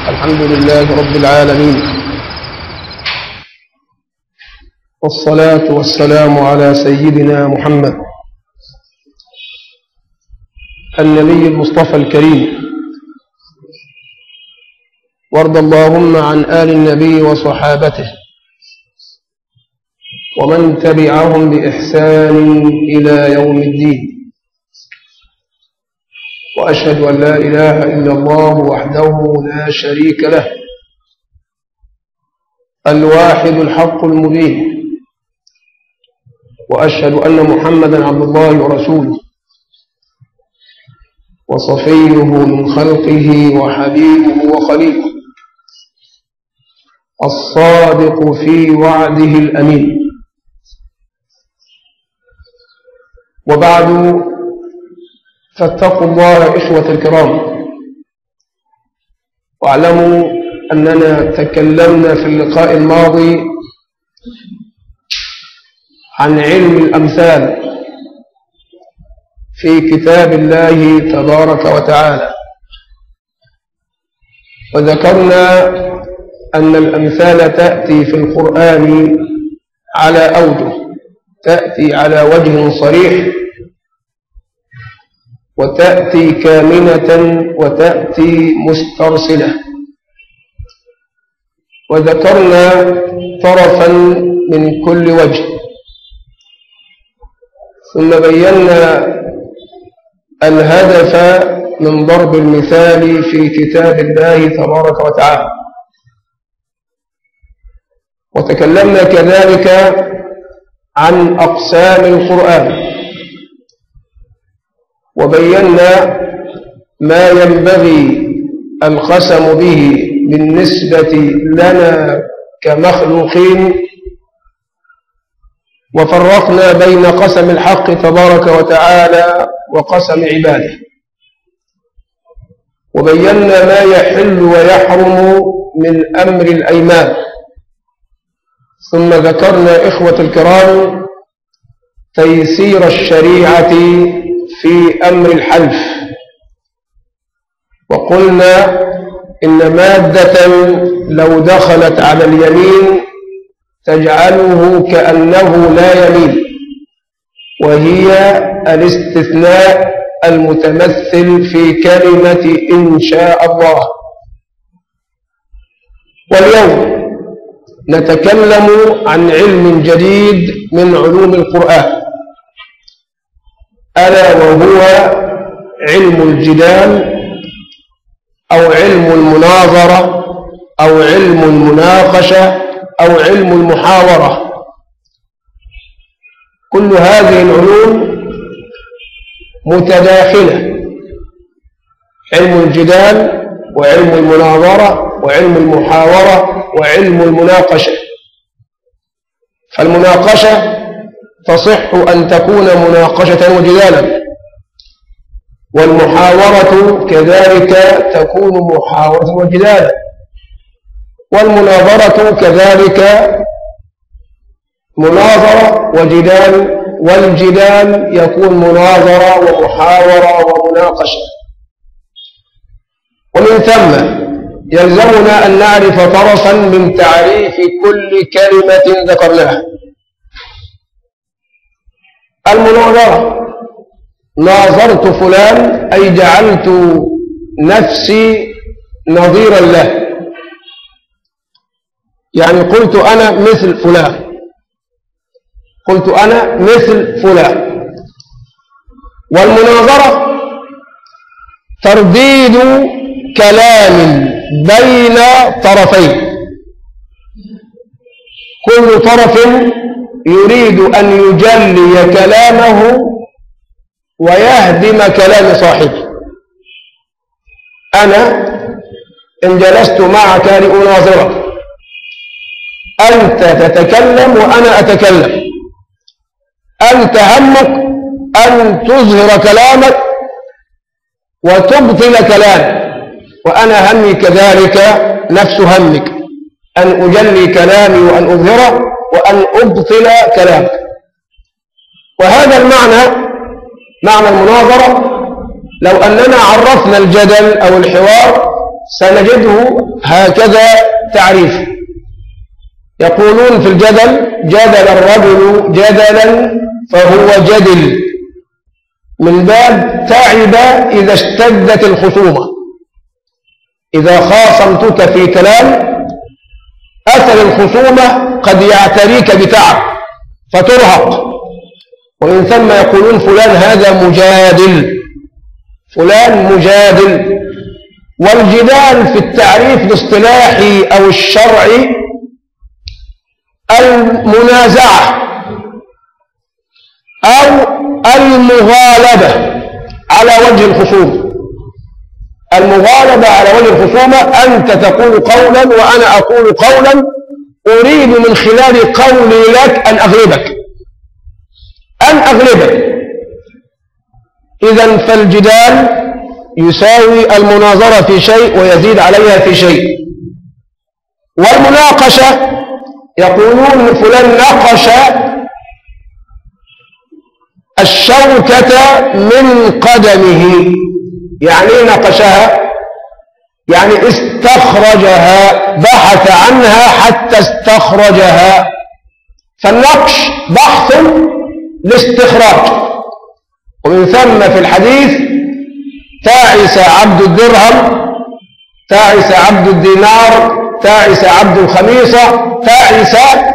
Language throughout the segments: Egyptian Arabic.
الحمد لله رب العالمين والصلاة والسلام على سيدنا محمد النبي المصطفى الكريم وارض اللهم عن آل النبي وصحابته ومن تبعهم بإحسان إلى يوم الدين وأشهد أن لا إله إلا الله وحده لا شريك له الواحد الحق المبين وأشهد أن محمدا عبد الله ورسوله وصفيه من خلقه وحبيبه وخليله الصادق في وعده الأمين وبعد فاتقوا الله إخوة الكرام واعلموا أننا تكلمنا في اللقاء الماضي عن علم الأمثال في كتاب الله تبارك وتعالى وذكرنا أن الأمثال تأتي في القرآن على أوجه تأتي على وجه صريح وتأتي كامنة وتأتي مسترسلة وذكرنا طرفا من كل وجه ثم بينا الهدف من ضرب المثال في كتاب الله تبارك وتعالى وتكلمنا كذلك عن أقسام القرآن وبينا ما ينبغي القسم به بالنسبة لنا كمخلوقين وفرقنا بين قسم الحق تبارك وتعالى وقسم عباده وبينا ما يحل ويحرم من أمر الأيمان ثم ذكرنا إخوة الكرام تيسير الشريعة في أمر الحلف وقلنا إن مادة لو دخلت على اليمين تجعله كأنه لا يمين وهي الاستثناء المتمثل في كلمة إن شاء الله واليوم نتكلم عن علم جديد من علوم القرآن ألا وهو علم الجدال أو علم المناظرة أو علم المناقشة أو علم المحاورة كل هذه العلوم متداخلة علم الجدال وعلم المناظرة وعلم المحاورة وعلم المناقشة فالمناقشة تصح أن تكون مناقشة وجدالا والمحاورة كذلك تكون محاورة وجدالا والمناظرة كذلك مناظرة وجدال والجدال يكون مناظرة ومحاورة ومناقشة ومن ثم يلزمنا أن نعرف طرفا من تعريف كل كلمة ذكرناها المناظرة ناظرت فلان أي جعلت نفسي نظيرا له يعني قلت أنا مثل فلان قلت أنا مثل فلان والمناظرة ترديد كلام بين طرفين كل طرف يريد أن يجلي كلامه ويهدم كلام صاحبه أنا إن جلست معك لأناظرك أنت تتكلم وأنا أتكلم أنت همك أن تظهر كلامك وتبطل كلامك وأنا همي كذلك نفس همك أن أجلي كلامي وأن أظهره وأن أبطل كلامك وهذا المعنى معنى المناظرة لو أننا عرفنا الجدل أو الحوار سنجده هكذا تعريف يقولون في الجدل جدل الرجل جدلا فهو جدل من باب تعب إذا اشتدت الخصومة إذا خاصمتك في كلام أثر الخصومة قد يعتريك بتعب فترهق ومن ثم يقولون فلان هذا مجادل فلان مجادل والجدال في التعريف الاصطلاحي أو الشرعي المنازعة أو المغالبة على وجه الخصوم المغالبة على وجه الخصومة أنت تقول قولا وأنا أقول قولا أريد من خلال قولي لك أن أغلبك أن أغلبك إذا فالجدال يساوي المناظرة في شيء ويزيد عليها في شيء والمناقشة يقولون فلان نقش الشوكة من قدمه يعني ايه نقشها يعني استخرجها بحث عنها حتى استخرجها فالنقش بحث لاستخراج ومن ثم في الحديث تعس عبد الدرهم تعس عبد الدينار تعس عبد الخميصة تعس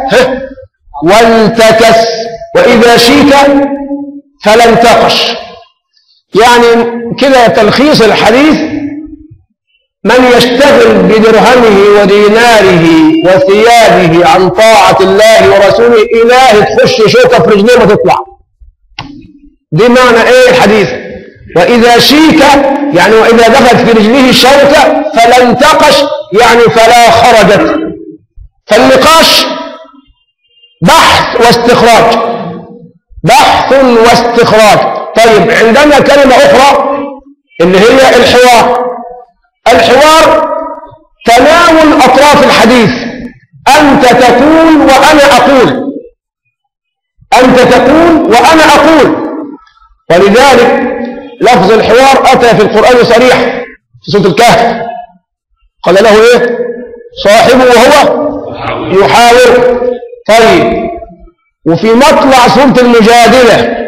والتكس وإذا شيك فلا انتقش يعني كده تلخيص الحديث من يشتغل بدرهمه وديناره وثيابه عن طاعة الله ورسوله إله تخش شوكة في رجليه ما تطلع دي معنى ايه الحديث وإذا شيك يعني وإذا دخلت في رجله الشوكة فلا انتقش يعني فلا خرجت فالنقاش بحث واستخراج بحث واستخراج طيب عندنا كلمة أخرى اللي هي الحوار الحوار تناول أطراف الحديث أنت تقول وأنا أقول أنت تقول وأنا أقول ولذلك لفظ الحوار أتى في القرآن صريح في سورة الكهف قال له إيه صاحبه وهو يحاور طيب وفي مطلع سورة المجادلة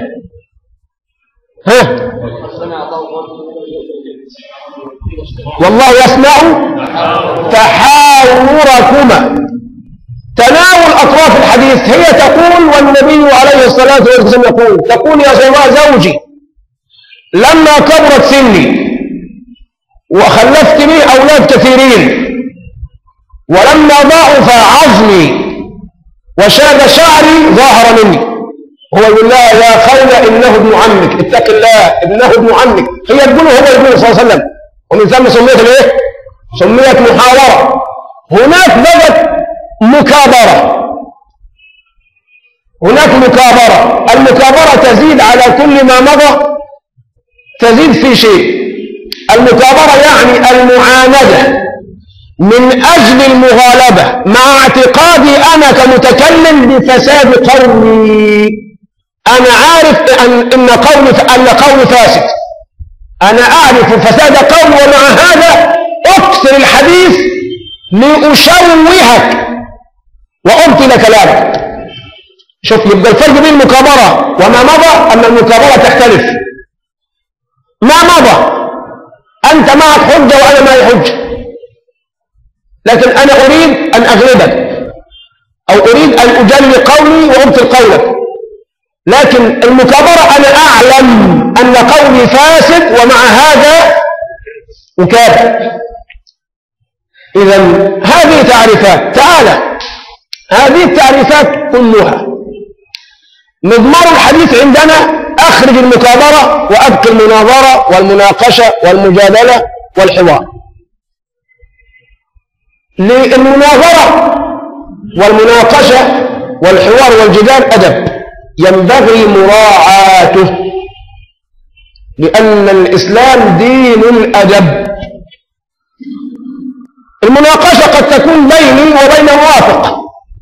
ها والله يسمع تحاوركما تناول أطراف الحديث هي تقول والنبي عليه الصلاة والسلام يقول تقول يا سيدنا زوجي لما كبرت سني وخلفت لي أولاد كثيرين ولما ضعف عظمي وشاب شعري ظاهر مني هو يقول لها يا خولة إنه ابن عمك اتق الله ابنه ابن عمك هي تقول هو يقول صلى الله عليه وسلم ومن ثم سميت الايه سميت محاورة هناك بدت مكابرة هناك مكابرة المكابرة تزيد على كل ما مضى تزيد في شيء المكابرة يعني المعاندة من أجل المغالبة مع اعتقادي أنا كمتكلم بفساد قولي أنا عارف أن, إن قولي أن قولي فاسد أنا أعرف فساد قولي ومع هذا أكثر الحديث لأشوهك وأبطل كلامك شوف يبقى الفرق بين المكابرة وما مضى أن المكابرة تختلف ما مضى أنت معك حجة وأنا معي حجة لكن أنا أريد أن أغلبك أو أريد أن أجلي قولي وأبطل قولك لكن المكابرة أنا أعلم أن قولي فاسد ومع هذا أكابر إذا هذه تعريفات تعالى هذه التعريفات كلها مضمار الحديث عندنا أخرج المكابرة وأبقي المناظرة والمناقشة والمجادلة والحوار للمناظرة والمناقشة والحوار والجدال أدب ينبغي مراعاته لأن الإسلام دين الأدب المناقشة قد تكون بيني وبين موافق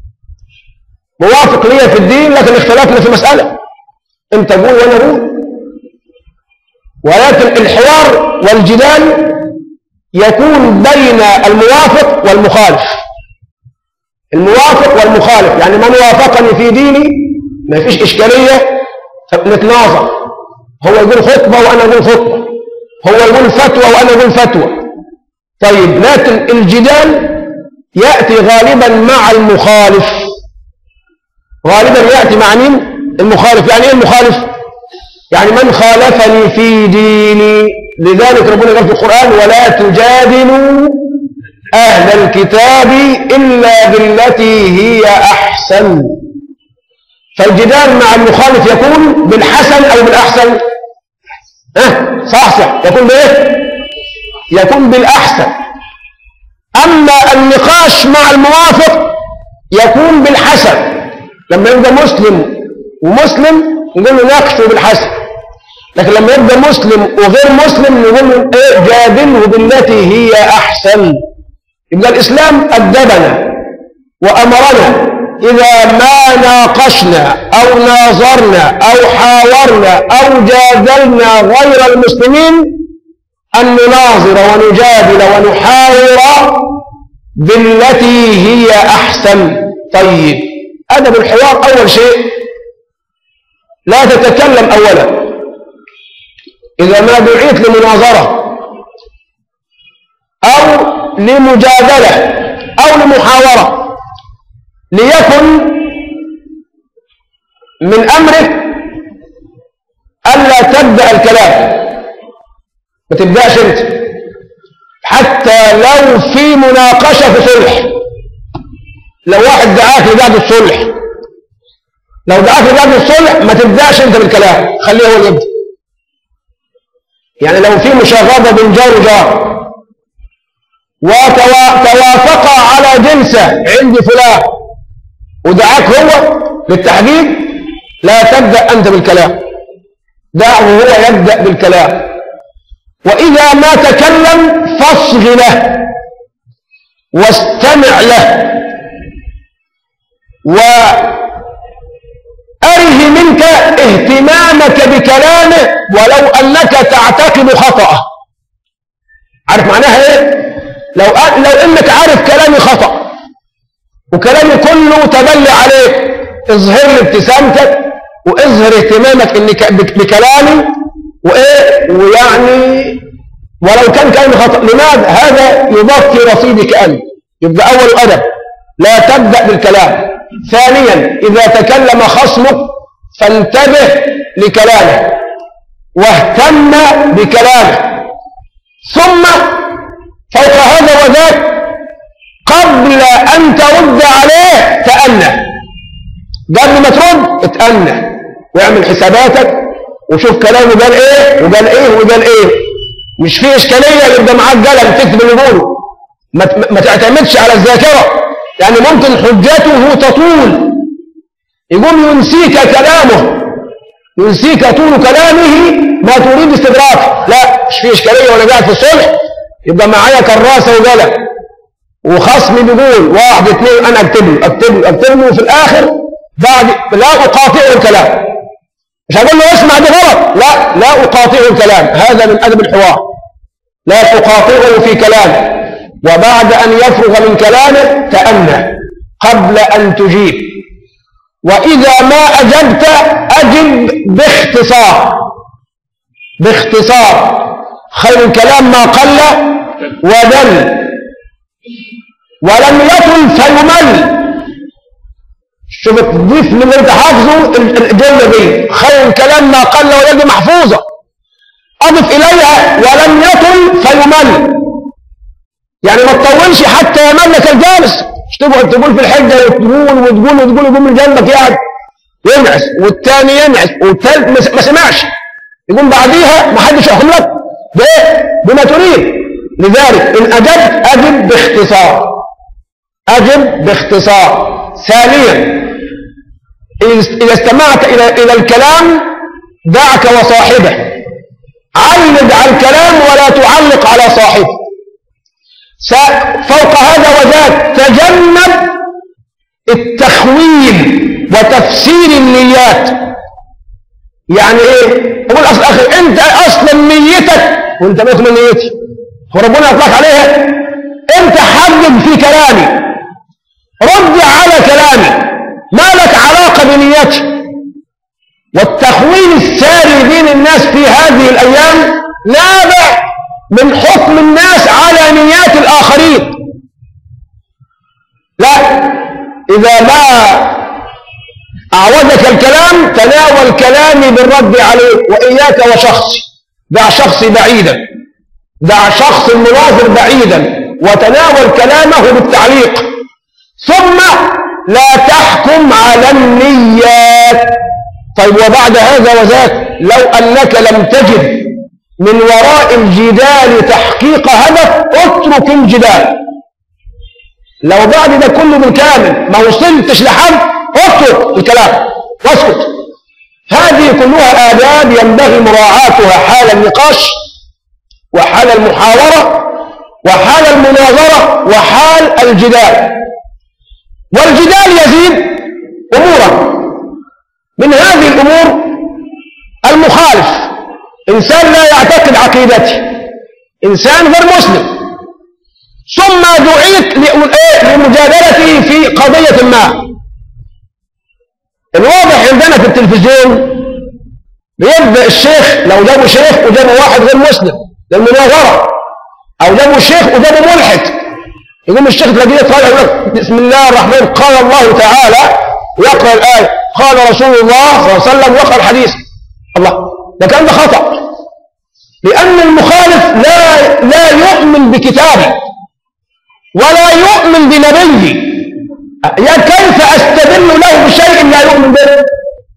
موافق لي في الدين لكن اختلافنا في مسألة انت قول وانا اقول ولكن الحوار والجدال يكون بين الموافق والمخالف الموافق والمخالف يعني من وافقني في ديني ما فيش إشكالية نتناظر هو يقول خطبة وأنا أقول خطبة هو يقول فتوى وأنا أقول فتوى طيب لكن الجدال يأتي غالبا مع المخالف غالبا يأتي مع مين المخالف يعني ايه المخالف يعني من خالفني في ديني لذلك ربنا قال في القرآن ولا تجادلوا أهل الكتاب إلا بالتي هي أحسن فالجدال مع المخالف يكون بالحسن أو بالأحسن أه صح صح يكون بإيه يكون بالأحسن أما النقاش مع الموافق يكون بالحسن لما يبقى مسلم ومسلم نقول له ناقشه بالحسن لكن لما يبقى مسلم وغير مسلم نقول له ايه جادله بالتي هي أحسن يبقى الإسلام أدبنا وأمرنا إذا ما ناقشنا أو ناظرنا أو حاورنا أو جادلنا غير المسلمين أن نناظر ونجادل ونحاور بالتي هي أحسن طيب أدب الحوار أول شيء لا تتكلم أولا إذا ما دعيت لمناظرة أو لمجادلة أو لمحاورة ليكن من أمرك ألا تبدأ الكلام ما تبدأش أنت حتى لو في مناقشة في صلح لو واحد دعاك لقعدة الصلح لو دعاك لقعدة الصلح ما تبدأش أنت بالكلام خليه هو يبدأ يعني لو في مشاغبة بين جار وجار وتوافقا على جلسة عند فلان ودعاك هو للتحديد لا تبدأ أنت بالكلام دعه هو يبدأ بالكلام وإذا ما تكلم فاصغ له واستمع له وأره منك اهتمامك بكلامه ولو أنك تعتقد خطأه عارف معناها ايه لو لو انك عارف كلامي خطأ وكلامي كله تبلي عليك اظهر لي ابتسامتك واظهر اهتمامك انك بكلامي وايه ويعني ولو كان كلامي خطأ لماذا هذا يضاف في رصيدك انت يبقى اول ادب لا تبدأ بالكلام ثانيا اذا تكلم خصمك فانتبه لكلامه واهتم بكلامه ثم فوق هذا وذاك قبل أن ترد عليه تأنى قبل ما ترد اتأنى واعمل حساباتك وشوف كلامه قال ايه وقال ايه وقال ايه مش في اشكاليه يبقى معاك قلم تكتب اللي يقوله ما, ما تعتمدش على الذاكره يعني ممكن حجته تطول يقوم ينسيك كلامه ينسيك طول كلامه ما تريد استدراكه لا مش في اشكاليه وانا قاعد في الصلح يبقى معايا كراسه وقلم وخصمي بيقول واحد اثنين انا اكتب له اكتب له اكتب له وفي الاخر بعد لا اقاطعه الكلام مش هقول له اسمع دي غلط لا لا اقاطعه الكلام هذا من ادب الحوار لا تقاطعه في كلامه وبعد ان يفرغ من كلامه تأنى قبل ان تجيب واذا ما اجبت اجب باختصار باختصار خير الكلام ما قل ودل ولم يطل فيمل شوف تضيف من اللي انت حافظه الجمله دي خير الكلام ما قل ودل محفوظه اضف اليها ولم يطل فيمل يعني ما تطولش حتى يملك الجالس مش تقعد تقول في الحجه وتقول وتقول وتقول يقوم من جنبك قاعد ينعس والثاني ينعس والثالث ما سمعش يقوم بعديها ما حدش يحكم لك بايه بما تريد لذلك ان اجبت اجب باختصار اجب باختصار ثانيا اذا استمعت الى الى الكلام دعك وصاحبه علق على الكلام ولا تعلق على صاحبه فوق هذا وذاك تجنب التخويل وتفسير النيات يعني ايه تقول اصل اخي انت اصلا نيتك وانت ما من نيتي هو ربنا يطلق عليها انت حدد في كلامي رد على كلامي ما لك علاقة بنيتي والتخوين الساري بين الناس في هذه الأيام نابع من حكم الناس على نيات الآخرين لا إذا ما أعوذك الكلام تناول كلامي بالرد عليه وإياك وشخصي دع شخصي بعيدا دع شخص المناظر بعيدا وتناول كلامه بالتعليق ثم لا تحكم على النيات طيب وبعد هذا وذاك لو أنك لم تجد من وراء الجدال تحقيق هدف اترك الجدال لو بعد ده كله بالكامل ما وصلتش لحد اترك الكلام واسكت هذه كلها آداب ينبغي مراعاتها حال النقاش وحال المحاورة وحال المناظرة وحال الجدال والجدال يزيد أمورا من هذه الأمور المخالف إنسان لا يعتقد عقيدتي إنسان غير مسلم ثم دعيت لمجادلته في قضية ما الواضح عندنا في التلفزيون بيبدأ الشيخ لو جابوا شيخ وجابوا واحد غير مسلم للمناظرة أو جابوا شيخ وجابوا ملحد يقوم الشيخ تلاقيه طالع يقول لك بسم الله الرحمن قال الله تعالى ويقرأ الآية قال رسول الله صلى الله عليه وسلم وقرأ الحديث الله ده كان ده خطأ لأن المخالف لا لا يؤمن بكتابي ولا يؤمن بنبيي يا كيف أستدل له بشيء لا يؤمن به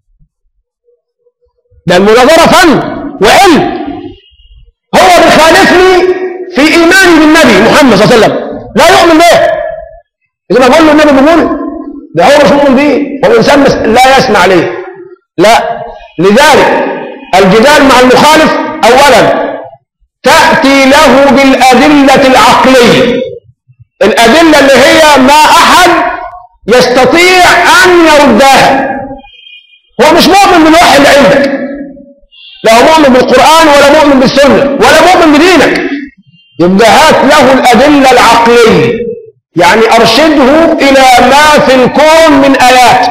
ده المناظرة فن وعلم هو بيخالفني في إيماني بالنبي محمد صلى الله عليه وسلم لا يؤمن به إذا ما بقول له النبي بيقول ده هو مش مؤمن به هو إنسان بس لا يسمع عليه لا لذلك الجدال مع المخالف أولا تأتي له بالأدلة العقلية الأدلة اللي هي ما أحد يستطيع أن يردها هو مش مؤمن بالوحي اللي عندك لا هو مؤمن بالقرآن ولا مؤمن بالسنة ولا مؤمن بدينك يبقى هات له الأدلة العقلية يعني أرشده إلى ما في الكون من آيات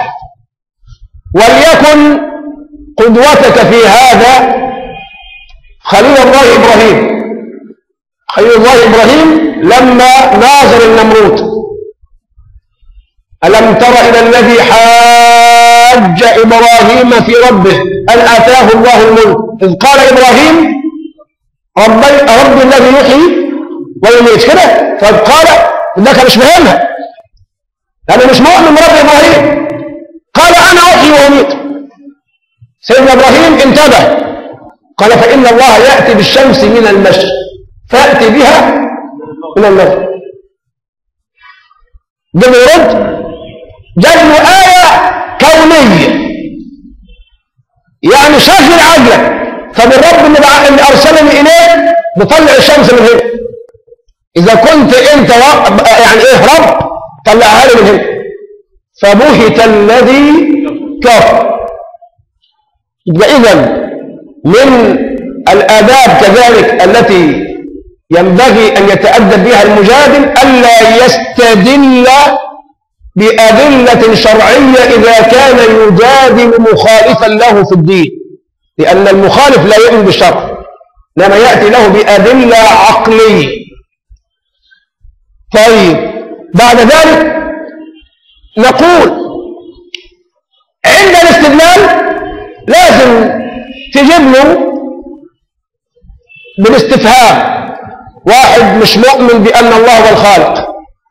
وليكن قدوتك في هذا خليل الله إبراهيم خليل الله إبراهيم لما ناظر النمرود ألم تر إلى الذي حاج إبراهيم في ربه أن آتاه الله الملك إذ قال إبراهيم ربي ربي الذي يحيي ويميت كده فقال إنك مش فاهمها أنا مش مؤمن برب إبراهيم قال أنا أحيي وأميت سيدنا إبراهيم انتبه قال فإن الله يأتي بالشمس من المشرق فأتي بها من المغرب ده يرد جاب له آية كونية يعني شغل عقلك طب الرب اللي, بع... اللي أرسلني إليه بطلع الشمس من هنا إذا كنت أنت و... يعني إيه رب طلعها لي من هنا فبهت الذي كفر يبقى إذا من الآداب كذلك التي ينبغي أن يتأدب بها المجادل ألا يستدل بأدلة شرعية إذا كان يجادل مخالفا له في الدين لأن المخالف لا يؤمن بالشرع لما يأتي له بأدلة عقلية طيب بعد ذلك نقول عند الاستدلال لازم تجيب له بالاستفهام واحد مش مؤمن بأن الله هو الخالق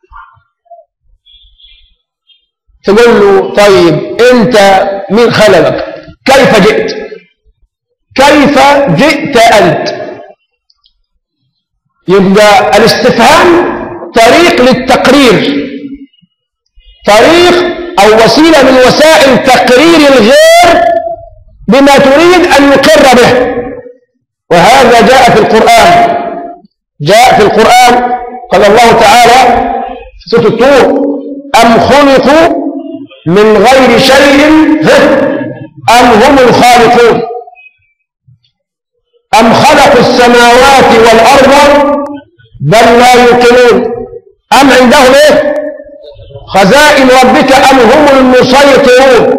تقول له طيب انت مين خلقك كيف جئت كيف جئت أنت يبقى الاستفهام طريق للتقرير طريق أو وسيلة من وسائل تقرير الغير بما تريد أن يقر به وهذا جاء في القرآن جاء في القرآن قال الله تعالى في سورة الطور أم خلقوا من غير شيء أم هم الخالقون أم خلقوا السماوات والأرض بل لا يوقنون أم عندهم إيه خزائن ربك أم هم المسيطرون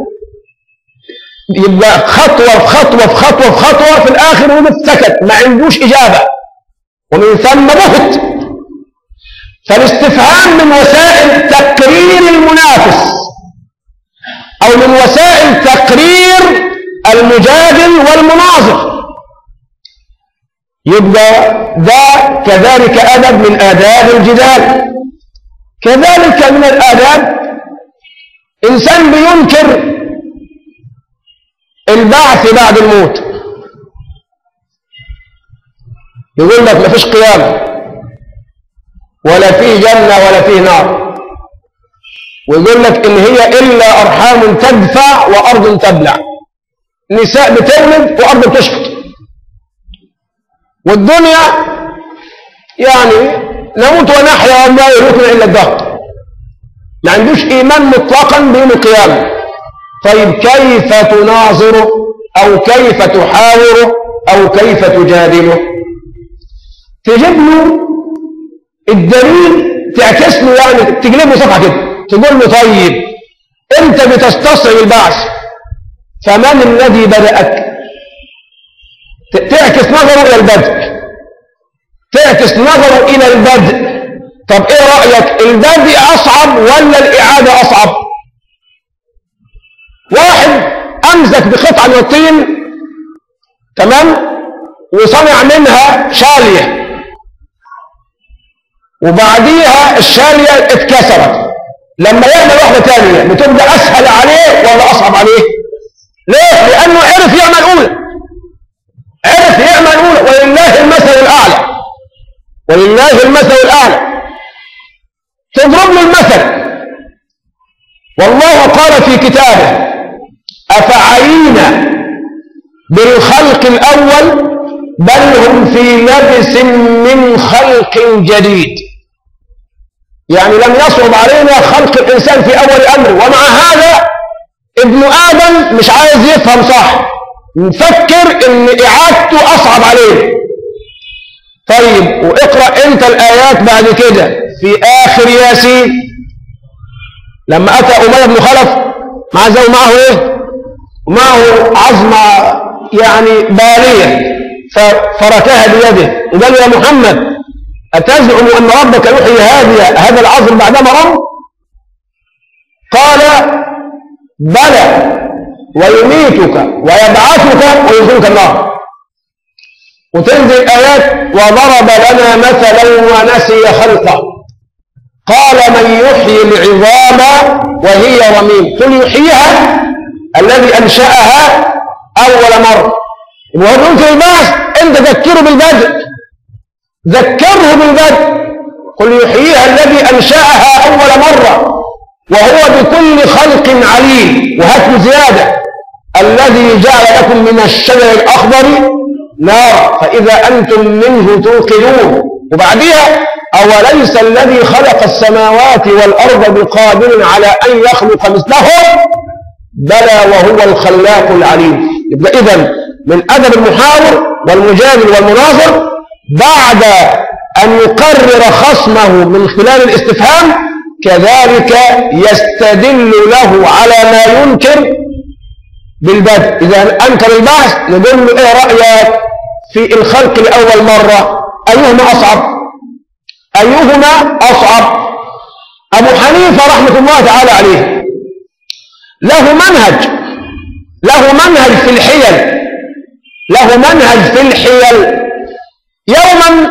يبقى خطوة في خطوة في خطوة في خطوة في الآخر هو سكت ما عندوش إجابة ومن ثم بهت فالاستفهام من وسائل تقرير المنافس أو من وسائل تقرير المجادل والمناظر يبقى ده كذلك أدب من آداب الجدال كذلك من الآداب إنسان بينكر البعث بعد الموت يقول لك ما فيش قيامة ولا فيه جنة ولا فيه نار ويقول لك إن هي إلا أرحام تدفع وأرض تبلع نساء بتولد وأرض تسقط والدنيا يعني نموت ونحيا وما يموتنا إلا الدهر ما عندوش إيمان مطلقا بيوم القيامة طيب كيف تناظره أو كيف تحاوره أو كيف تجادله تجيب له الدليل تعكس له يعني تقلب له صفحة كده تقول له طيب أنت بتستصعب البعث فمن الذي بدأك تعكس نظره إلى البدء تعكس نظره إلى البدء طب إيه رأيك البدء أصعب ولا الإعادة أصعب واحد أمسك بقطعة من الطين تمام وصنع منها شالية وبعديها الشالية اتكسرت لما يعمل واحدة تانية بتبقى أسهل عليه ولا أصعب عليه ليه؟ لأنه عرف يعمل أولى عرف يعمل أولى ولله المثل الأعلى ولله المثل الأعلى تضرب له المثل والله قال في كتابه أفعينا بالخلق الأول بل هم في لبس من خلق جديد يعني لم يصعب علينا خلق الإنسان في أول أمر ومع هذا ابن آدم مش عايز يفهم صح مفكر ان إعادته أصعب عليه طيب واقرأ انت الآيات بعد كده في آخر ياسين لما أتى أمية بن خلف مع زي معه إيه معه عظمة يعني بالية ففركها بيده وقال يا محمد أتزعم أن ربك يحيي هذه هذا العظم بعدما رم قال بلى ويميتك ويبعثك ويدخلك النار وتنزل آيات وضرب لنا مثلا ونسي خلقه قال من يحيي العظام وهي رميم قل يحييها الذي أنشأها أول مرة وهو بيقول في البعث أنت ذكره بالبدء ذكره بالبدء قل يحييها الذي أنشأها أول مرة وهو بكل خلق عليم وهات زيادة الذي جعل لكم من الشجر الأخضر نار فإذا أنتم منه توقدون وبعدها أوليس الذي خلق السماوات والأرض بقادر على أن يخلق مثلهم بلى وهو الخلاق العليم يبقى إذا من أدب المحاور والمجادل والمناظر بعد أن يقرر خصمه من خلال الاستفهام كذلك يستدل له على ما ينكر بالبدء إذا أنكر البحث نقول له إيه رأيك في الخلق لأول مرة أيهما أصعب أيهما أصعب أبو حنيفة رحمة الله تعالى عليه له منهج له منهج في الحيل له منهج في الحيل يوما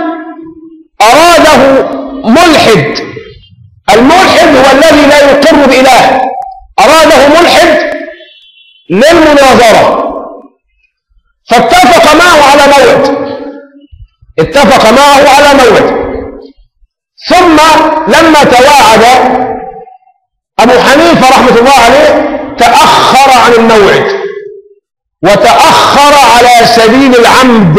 أراده ملحد الملحد هو الذي لا يقر بإله أراده ملحد للمناظرة فاتفق معه على موعد اتفق معه على موعد ثم لما تواعد أبو حنيفة رحمة الله عليه تأخر عن الموعد وتأخر على سبيل العمد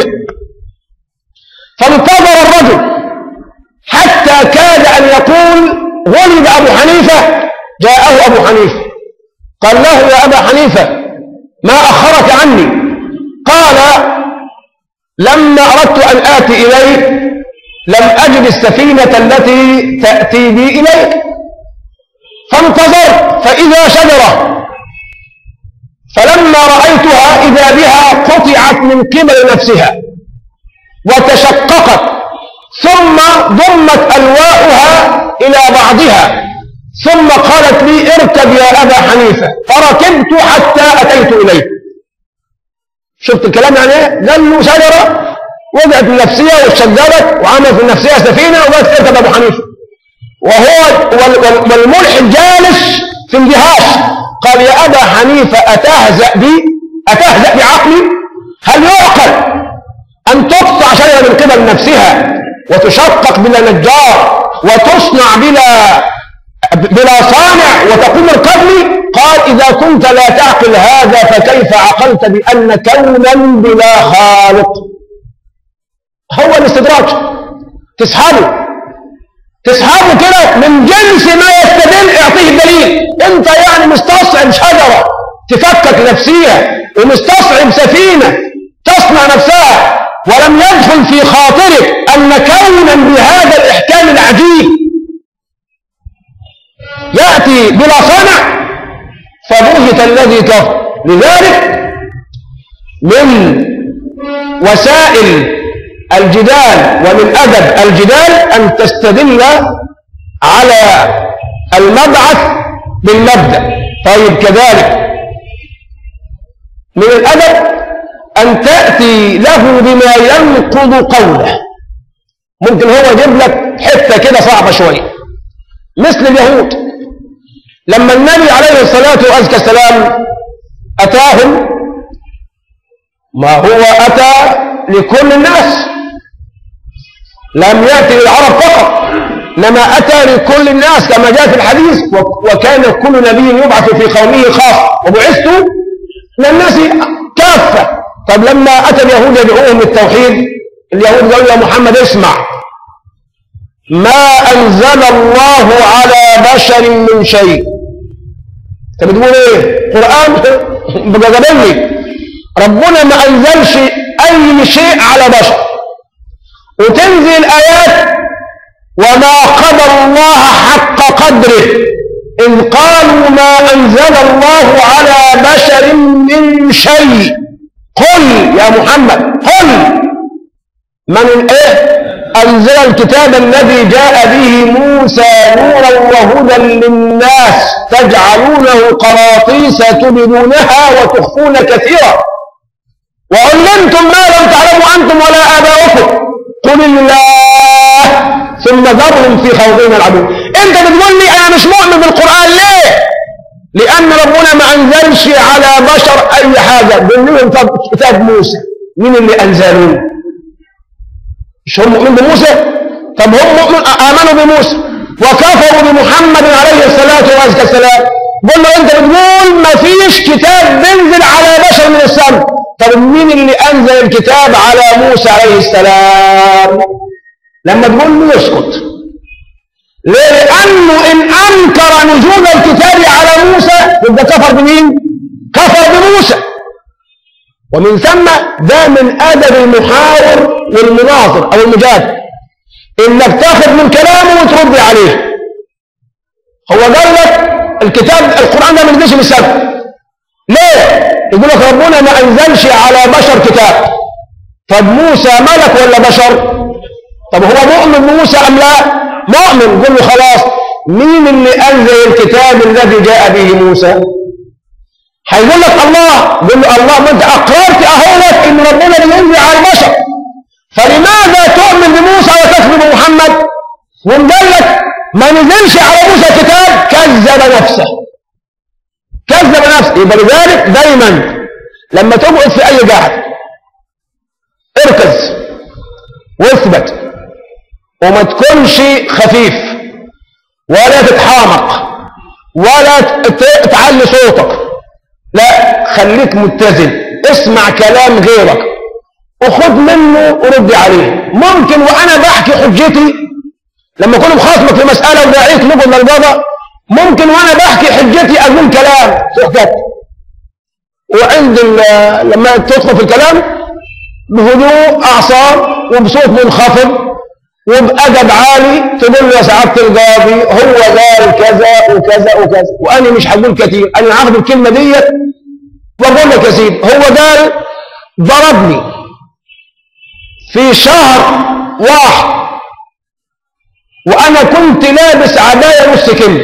فانتظر الرجل حتى كاد أن يقول غلب أبو حنيفة جاءه أبو حنيفة قال له يا أبا حنيفة ما أخرك عني قال لما أردت أن آتي إليه لم أجد السفينة التي تأتي بي إليك فانتظرت فإذا شجرة فلما رأيتها إذا بها قطعت من قبل نفسها وتشققت ثم ضمت ألواؤها إلى بعضها ثم قالت لي اركب يا أبا حنيفة فركبت حتى أتيت إليه شفت الكلام يعني ايه؟ قال له شجرة وضعت من نفسها واتشجرت وعملت من نفسها سفينة وقالت اركب أبو حنيفة وهو وال- وال- والملحد جالس في اندهاش قال يا أبا حنيفة أتهزأ بي أتهزأ بعقلي هل يعقل أن تقطع شجرة من قبل نفسها وتشقق بلا نجار وتصنع بلا بلا صانع وتقوم القبل قال إذا كنت لا تعقل هذا فكيف عقلت بأن كونا بلا خالق هو الاستدراج تسحبه تسحبه كده من جنس ما يستدل اعطيه الدليل انت يعني مستصعب شجرة تفكك نفسيها ومستصعب سفينة تصنع نفسها ولم يدخل في خاطرك أن كونا بهذا الإحكام العجيب يأتي بلا صنع فبهت الذي كفر لذلك من وسائل الجدال ومن أدب الجدال أن تستدل على المبعث بالمبدأ طيب كذلك من الأدب أن تأتي له بما ينقض قوله ممكن هو يجيب لك حتة كده صعبة شوية مثل اليهود لما النبي عليه الصلاة والسلام أتاهم ما هو أتى لكل الناس لم يأتي للعرب فقط لما أتى لكل الناس كما جاء في الحديث وكان كل نبي يبعث في قومه خاص وبعثت للناس كافة طب لما أتى اليهود يدعوهم للتوحيد اليهود قالوا يا محمد اسمع ما أنزل الله على بشر من شيء انت بتقول ايه قرآن بقى جابلني ربنا ما أنزلش أي شيء على بشر وتنزل آيات وما قدر الله حق قدره إذ قالوا ما أنزل الله على بشر من شيء قل يا محمد قل من إيه أنزل الكتاب الذي جاء به موسى نورا وهدى للناس تجعلونه قراطيس تبدونها وتخفون كثيرا وعلمتم ما لم تعلموا أنتم ولا آباؤكم قل الله ثم ذرهم في خوضهم يلعبون انت بتقول لي انا مش مؤمن بالقرآن ليه لان ربنا ما انزلش على بشر اي حاجة قل لهم طب كتاب موسى مين اللي انزلوه مش هم مؤمن بموسى طب هم مؤمن امنوا بموسى وكفروا بمحمد عليه الصلاة والسلام قل له انت بتقول ما فيش كتاب بينزل على بشر من السماء طب مين اللي انزل الكتاب على موسى عليه السلام لما تقول له يسكت ليه؟ لأنه إن أنكر نزول الكتاب على موسى يبقى كفر بمين؟ كفر بموسى ومن ثم ده من أدب المحاور والمناظر أو المجادل إنك تاخذ من كلامه وترد عليه هو قال لك الكتاب القرآن ده ما نزلش من السماء ليه؟ يقول لك ربنا ما أنزلش على بشر كتاب طب موسى ملك ولا بشر؟ طب هو مؤمن بموسى أم لا مؤمن قل له خلاص مين اللي أنزل الكتاب الذي جاء به موسى هيقول لك الله قل له الله ما انت أقررت أهوت إن ربنا بينزل على البشر فلماذا تؤمن بموسى وتكذب بمحمد وقال لك ما نزلش على موسى كتاب كذب نفسه كذب نفسه يبقى لذلك دايما لما تقعد في أي قاعد اركز واثبت وما تكونش خفيف ولا تتحامق ولا تعلي صوتك لا خليك متزن اسمع كلام غيرك وخد منه ورد عليه ممكن وانا بحكي حجتي لما اكون مخاصمك في مساله وداعيك نقل للبابا ممكن وانا بحكي حجتي اقول كلام تحكت وعند لما تدخل في الكلام بهدوء اعصاب وبصوت منخفض وبأدب عالي تقول له يا سعادة القاضي هو قال كذا وكذا وكذا وأنا مش هقول كتير أنا هاخد الكلمة ديت وأقول لك يا سيدي هو قال ضربني في شهر واحد وأنا كنت لابس عباية نص كم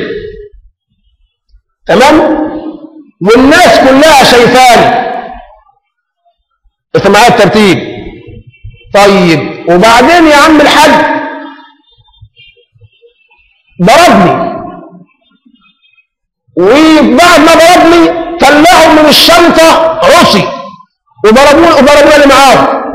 تمام والناس كلها شايفاني انت معايا الترتيب طيب وبعدين يا عم الحاج ضربني وبعد ما ضربني طلعوا من الشنطة عصي وضربوني وضربوني اللي معاه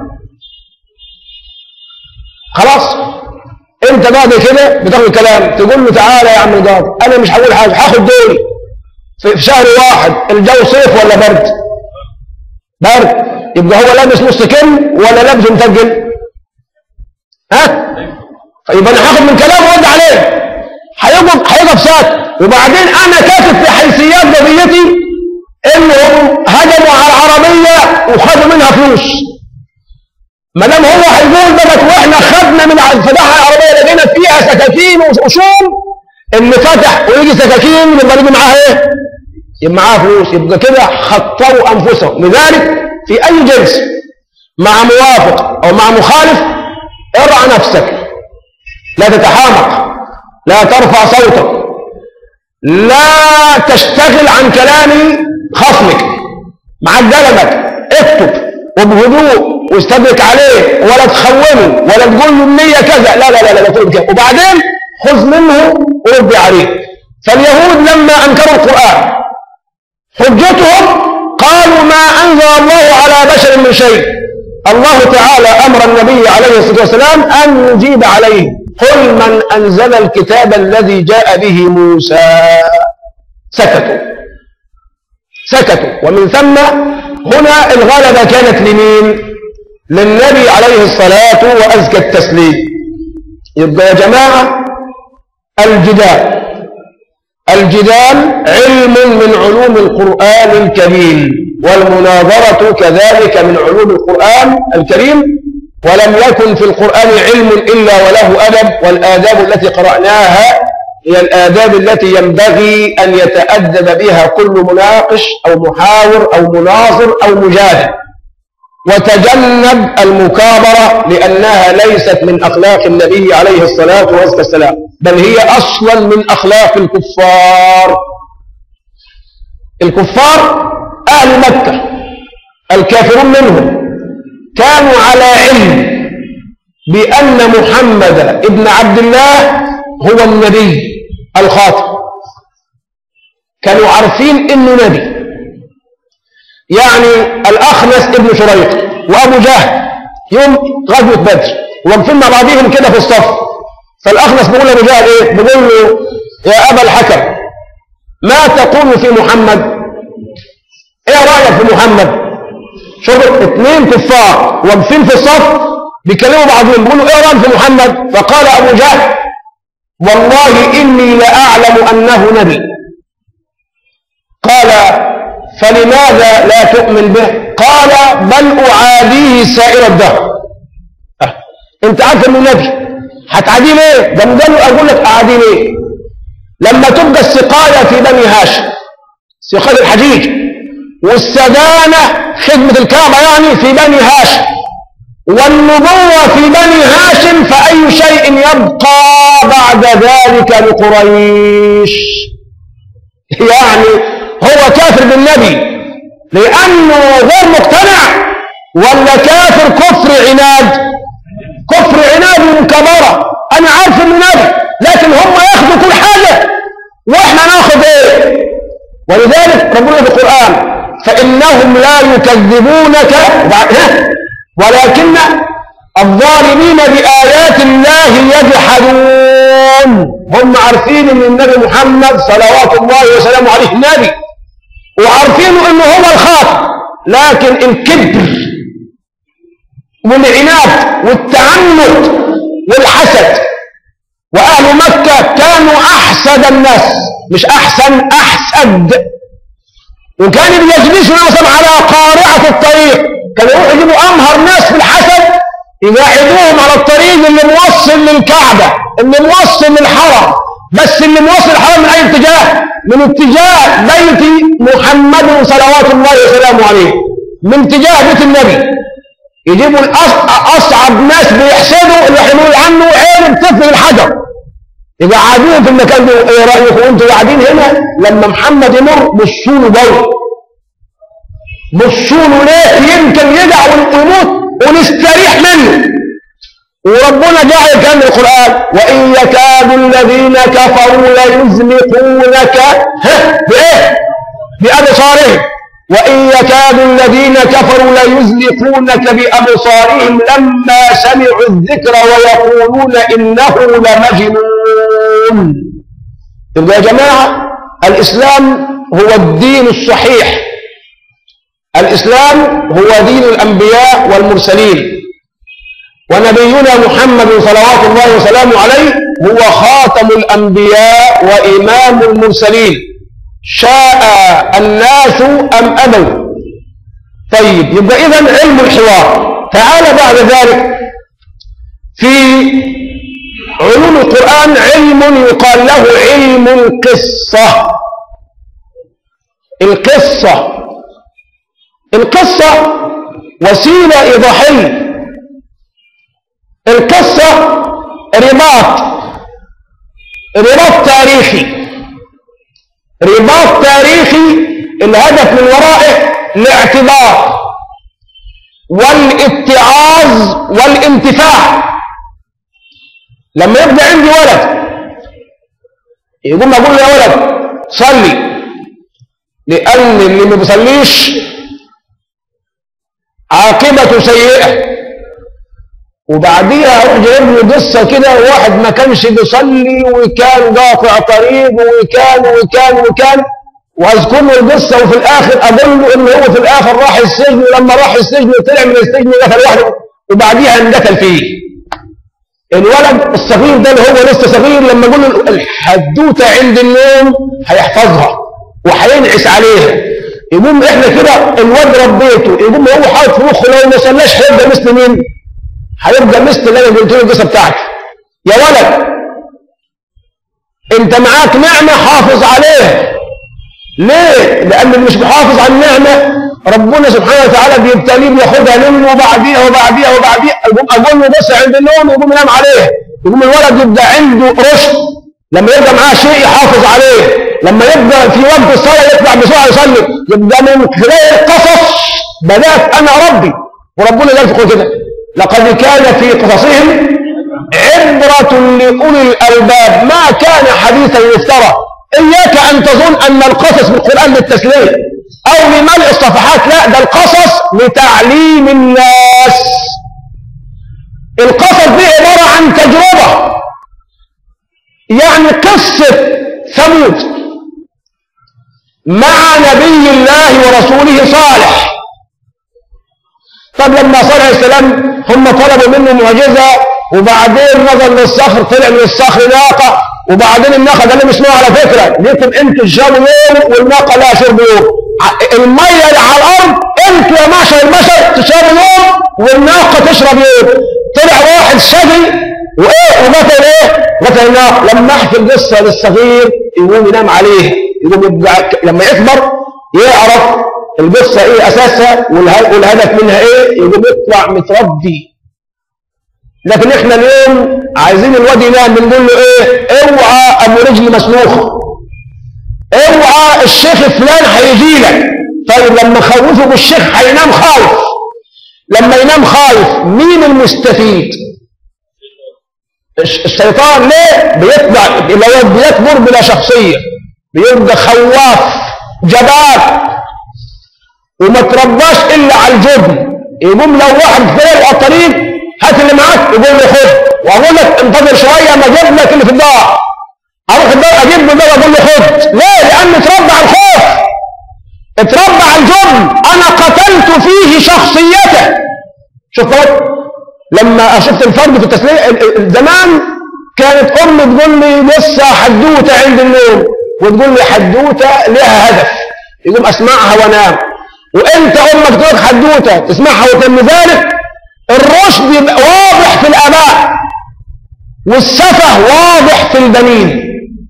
خلاص انت بعد كده بتاخد كلام تقول له تعالى يا عم القاضي انا مش هقول حاجه هاخد دوري في شهر واحد الجو صيف ولا برد برد يبقى هو لابس نص كم ولا لابس متجل ها يبقى انا هاخد من كلامه وارد عليه هيقف هيقف ساكت وبعدين انا كاتب في حيثيات قضيتي انهم هجموا على العربيه وخدوا منها فلوس ما دام هو هيقول بقت واحنا خدنا من فتحنا العربيه لقينا فيها سكاكين وشوم اللي فتح ويجي سكاكين يبقى يجي معاها ايه؟ يبقى معاها فلوس يبقى كده خطروا انفسهم لذلك في اي جنس مع موافق او مع مخالف ارعى نفسك لا تتحامق لا ترفع صوتك لا تشتغل عن كلام خصمك مع قلمك اكتب وبهدوء واستدرك عليه ولا تخونه ولا تقول له النية كذا لا لا لا لا, لا تقول كذا وبعدين خذ منه ورد عليه فاليهود لما انكروا القرآن حجتهم قالوا ما أنزل الله على بشر من شيء الله تعالى أمر النبي عليه الصلاة والسلام أن يجيب عليه قل من أنزل الكتاب الذي جاء به موسى سكتوا سكتوا ومن ثم هنا الغلبة كانت لمين للنبي عليه الصلاة وأزكى التسليم يبقى يا جماعة الجدال الجدال علم من علوم القرآن الكريم والمناظرة كذلك من علوم القرآن الكريم ولم يكن في القرآن علم إلا وله أدب والآداب التي قرأناها هي الآداب التي ينبغي أن يتأدب بها كل مناقش أو محاور أو مناظر أو مجادل وتجنب المكابرة لأنها ليست من أخلاق النبي عليه الصلاة والسلام بل هي أصلا من أخلاق الكفار الكفار أهل مكة الكافرون منهم كانوا على علم بأن محمد ابن عبد الله هو النبي الخاتم كانوا عارفين انه نبي يعني الأخنس ابن شريق وأبو جهل يوم غزوة بدر واقفين مع بعضهم كده في الصف فالأخنس بيقول لأبو جهل إيه؟ بيقول له يا أبا الحكم ما تقول في محمد؟ إيه رأيك في محمد؟ شوف اثنين كفار واقفين في الصف بيكلموا بعضهم بيقولوا إيه رأيك في محمد؟ فقال أبو جهل والله إني لأعلم أنه نبي قال فلماذا لا تؤمن به قال بل أعاديه سائر الدهر أه. انت عارف انه نبي هتعاديه ليه ده مجال اقول لك اعاديه ليه لما تبقى السقاية في بني هاشم سقاية الحجيج والسدانة خدمة الكعبة يعني في بني هاشم والنبوة في بني هاشم فأي شيء يبقى بعد ذلك لقريش يعني هو كافر بالنبي لأنه غير مقتنع ولا كافر كفر عناد كفر عناد ومكبرة أنا عارف إنه نبي لكن هم ياخدوا كل حاجة وإحنا ناخد إيه ولذلك ربنا في القرآن فإنهم لا يكذبونك ولكن الظالمين بآيات الله يجحدون هم عارفين ان النبي محمد صلوات الله وسلامه عليه نبي وعارفين انه هو الخاطئ لكن الكبر والعناد والتعنت والحسد واهل مكه كانوا احسد الناس مش احسن احسد وكانوا بيجلسوا مثلا على قارعه الطريق كانوا يروحوا يجيبوا امهر ناس في الحسد يقعدوهم على الطريق اللي موصل للكعبة اللي موصل للحرم بس اللي موصل الحرم من أي اتجاه من اتجاه بيت محمد صلوات الله وسلامه عليه من اتجاه بيت النبي يجيبوا الأص- أصعب ناس بيحسدوا اللي يحملوا عنه عين بتفل الحجر يقعدوهم في المكان ده ايه رأيكم انتوا قاعدين هنا لما محمد يمر بصوا له جو بصوا له ليه يمكن يدع ويموت ونستريح منه وربنا جعل كان القرآن وإن يكاد الذين كفروا ليزلقونك ها بإيه بأبصارهم وإن يكاد الذين كفروا ليزلقونك بأبصارهم لما سمعوا الذكر ويقولون إنه لمجنون يبقى يا جماعة الإسلام هو الدين الصحيح الإسلام هو دين الأنبياء والمرسلين ونبينا محمد صلوات الله وسلامه عليه هو خاتم الأنبياء وإمام المرسلين شاء الناس أم أبوا طيب يبقى إذا علم الحوار تعال بعد ذلك في علوم القرآن علم يقال له علم القصة القصة القصة وسيلة إيضاحية القصة رباط رباط تاريخي رباط تاريخي الهدف من ورائه الاعتبار والاتعاظ والانتفاع لما يبقى عندي ولد يقوم اقول له يا ولد صلي لان اللي ما بيصليش عاقبته سيئه وبعديها اروح جايب له قصه كده واحد ما كانش بيصلي وكان قاطع طريق وكان وكان وكان واذكر له القصه وفي الاخر اقول له ان هو في الاخر راح السجن ولما راح السجن طلع من السجن دخل واحده وبعديها اندكل فيه الولد الصغير ده اللي هو لسه صغير لما اقول له الحدوته عند النوم هيحفظها وهينعس عليها يقوم احنا كده الواد ربيته يقوم هو حاطط في مخه لو ما صلاش هيبقى مثل مين؟ هيبقى مثل اللي انا قلت له القصه بتاعتي يا ولد انت معاك نعمه حافظ عليها ليه؟ لان اللي مش محافظ على النعمه ربنا سبحانه وتعالى بيبتليه بياخدها منه وبعديها وبعديها وبعديها يقوم اقول له بس عند النوم يقوم ينام عليها يقوم الولد يبقى عنده رشد لما يبقى معاه شيء يحافظ عليه لما يبقى في وقت الصلاه يطلع بسرعه يصلي يبقى من خلال القصص بدات انا اربي وربنا قال في القرآن كده لقد كان في قصصهم عبرة لأولي الألباب ما كان حديثا يفترى إياك أن تظن أن القصص بالقرآن للتسلية أو لملء الصفحات لا ده القصص لتعليم الناس القصص دي عبارة عن تجربة يعني قصة ثمود مع نبي الله ورسوله صالح طب لما صالح السلام هم طلبوا منه معجزة وبعدين نزل للصخر طلع من الصخر ناقة وبعدين الناقة قال لهم اسمعوا على فكرة ليكم انتوا تشربوا يوم والناقة لها شرب يوم ع- المية اللي على الأرض انتوا يا معشر البشر تشربوا يوم والناقة تشرب يوم طلع واحد شقي وايه وقتل ايه؟ قتل الناقة لما احكي القصة للصغير يقوم ينام عليه يقوم يبقى لما يكبر يعرف القصة ايه اساسها والها- والهدف منها ايه يقوم يطلع متربي لكن احنا اليوم عايزين الواد ينام بنقول له ايه اوعى ابو رجل مسلوخه اوعى الشيخ فلان هيجي لك طيب لما خوفه بالشيخ هينام خايف لما ينام خايف مين المستفيد الش- الشيطان ليه بيطلع لو بيكبر بلا شخصيه بيبقى خواف جبان وما ترباش الا على الجبن يقوم لو واحد فوق على الطريق هات اللي معاك يقول له خد واقول لك انتظر شويه ما اجيب لك اللي في الدار اروح الدار اجيب له ده واقول له خد ليه؟ لانه اتربى على الخوف اتربى على الجبن انا قتلت فيه شخصيته شوف بقى لما شفت الفرد في التسلية ال- ال- زمان كانت امي تقول لي لسه حدوته عند النوم وتقول لي حدوته لها هدف يقوم اسمعها وانام وانت امك تقول لك حدوته تسمعها وتم ذلك الرشد يبقى واضح في الآباء والسفه واضح في البنين